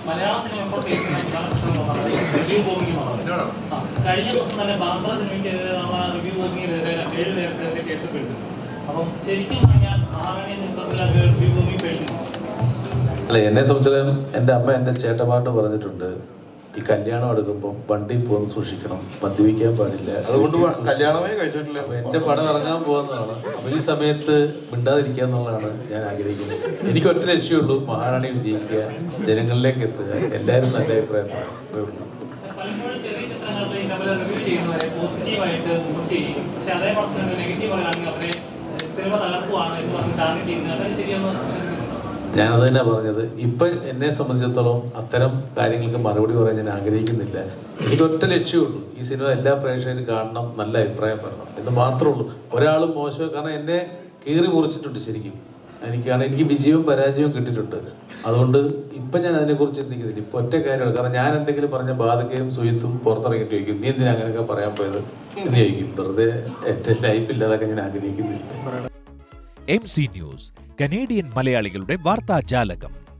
മലയാള സിനിമ ഇപ്പോൾ ഫേസ് ചെയ്യുന്ന പ്രധാന പ്രശ്നങ്ങളാണ് റിവ്യൂ ബോംബിംഗ് എന്നുള്ളത് ആ, കഴിഞ്ഞ ദിവസം തന്നെ ബാന്ദ്ര സിനിമയ്ക്ക് റിവ്യൂ ബോംബിങ്ങിനെതിരെ ഏഴ് പേർക്കെതിരെ കേസൊക്കെ എടുത്തു അപ്പം ശരിക്കും പറഞ്ഞാൽ മഹാറാണി നേതൃത്വത്തിൽ റിവ്യൂ ബോംബിംഗ് പേടിക്കുന്നു അല്ല എന്നെ സംബന്ധിച്ചിടത്തോളം എൻ്റെ അമ്മ എൻ്റെ ചേട്ടന്മാരോട് പറഞ്ഞിട്ടുണ്ട് ഈ കല്യാണം എടുക്കുമ്പോൾ വണ്ടി പോകുന്ന സൂക്ഷിക്കണം മദ്യപിക്കാൻ പാടില്ല അതുകൊണ്ട് വീട്ടിൽ വ- സൂക്ഷിക്കണം. കല്യാണമേ കഴിച്ചിട്ടില്ല അപ്പൊ എൻ്റെ പടം ഇറങ്ങാൻ പോകുന്നതാണ് അപ്പൊ ഈ സമയത്ത് മിണ്ടാതിരിക്കുക എന്നുള്ളതാണ് ഞാൻ ആഗ്രഹിക്കുന്നത് എനിക്ക് ഒറ്റ ലക്ഷ്യമുള്ളൂ മഹാറാണി വിജയിക്കുക ജനങ്ങളിലേക്ക് എത്തുക എല്ലാവരും നല്ല അഭിപ്രായം പറയുള്ളൂ പലപ്പോഴും ചെറിയ ചിത്രങ്ങളിൽ ഈ തമ്മിൽ റിവ്യൂ ചെയ്യുന്നവരെ പോസിറ്റീവായിട്ട് ബൂസ്റ്റ് ചെയ്യും പക്ഷെ അതേ പടം തന്നെ നെഗറ്റീവ് പറയുകയാണെങ്കിൽ അവരെ സിനിമ തകർക്കുവാണ് എന്ന് പറഞ്ഞ് ടാർഗറ്റ് ചെയ്യുന്നത് അത് ശരിയെന്ന് വിശ്വസിക്കുന്നുണ്ടോ ഞാനത് തന്നെ പറഞ്ഞത് ഇപ്പം എന്നെ സംബന്ധിച്ചിടത്തോളം അത്തരം കാര്യങ്ങൾക്ക് മറുപടി പറയാൻ ഞാൻ ആഗ്രഹിക്കുന്നില്ല എനിക്ക് ഒറ്റ ലക്ഷ്യമുള്ളൂ ഈ സിനിമ എല്ലാ പ്രേക്ഷകരും കാണണം നല്ല അഭിപ്രായം പറയണം എന്ന് മാത്രമേ ഉള്ളൂ ഒരാളും മോശം കാരണം എന്നെ കീറി മുറിച്ചിട്ടുണ്ട് ശരിക്കും എനിക്ക് കാരണം എനിക്ക് വിജയവും പരാജയവും കിട്ടിയിട്ടുണ്ട് അതുകൊണ്ട് ഇപ്പം ഞാൻ അതിനെക്കുറിച്ച് ചിന്തിക്കുന്നില്ല ഇപ്പം ഒറ്റ കാര്യമാണ് കാരണം ഞാൻ എന്തെങ്കിലും പറഞ്ഞ ബാധകയും സുയത്തും പുറത്തിറങ്ങിയിട്ട് ചോദിക്കും നീ എന്തിനാ അങ്ങനെയൊക്കെ പറയാൻ പോയത് എന്ന് ചോദിക്കും വെറുതെ എൻ്റെ ലൈഫില്ലാതൊക്കെ ഞാൻ ആഗ്രഹിക്കുന്നില്ല എം സി ന്യൂസ് കനേഡിയൻ മലയാളികളുടെ വാർത്താജാലകം